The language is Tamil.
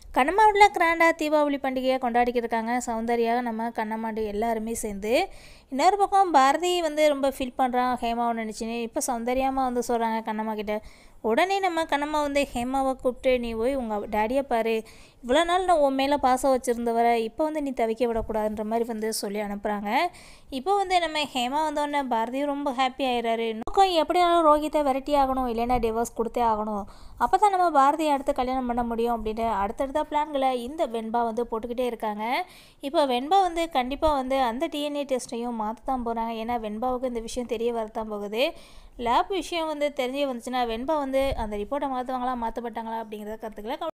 கண்ணம்மாவில் கிராண்டாக தீபாவளி பண்டிகையை கொண்டாடிக்கிட்டு இருக்காங்க சௌந்தர்யா நம்ம கண்ணம்மாடி எல்லாருமே சேர்ந்து இன்னொரு பக்கம் பாரதி வந்து ரொம்ப ஃபீல் பண்ணுறான் ஹேமாவை நினச்சின்னு இப்போ சௌந்தர்யாமா வந்து சொல்கிறாங்க கண்ணம்மா கிட்ட உடனே நம்ம கண்ணம்மா வந்து ஹேமாவை கூப்பிட்டு நீ போய் உங்கள் டேடியை பாரு இவ்வளோ நாள் நான் உன் மேலே பாசம் வச்சுருந்தவரை இப்போ வந்து நீ தவிக்க விடக்கூடாதுன்ற மாதிரி வந்து சொல்லி அனுப்புகிறாங்க இப்போ வந்து நம்ம ஹேமா வந்தோடனே பாரதியும் ரொம்ப ஹாப்பி ஆயிடுறாரு நோக்கம் எப்படியாலும் ரோஹித்தை விரட்டி ஆகணும் இல்லைன்னா டிவோர்ஸ் கொடுத்தே ஆகணும் அப்போ தான் நம்ம பாரதியை அடுத்து கல்யாணம் பண்ண முடியும் அப்படின்னு அடுத்தடுத்த பிளான்களை இந்த வெண்பா வந்து போட்டுக்கிட்டே இருக்காங்க இப்போ வெண்பா வந்து கண்டிப்பாக வந்து அந்த டிஎன்ஏ டெஸ்ட்டையும் மாற்ற தான் போகிறாங்க ஏன்னா வெண்பாவுக்கு இந்த விஷயம் தெரிய வரத்தான் போகுது லேப் விஷயம் வந்து தெரிஞ்சு வந்துச்சுன்னா வெண்பா வந்து அந்த ரிப்போர்ட்டை மாற்றுவாங்களா மாற்றப்பட்டாங்களா அப்படிங்கிறத கருத்துக்களை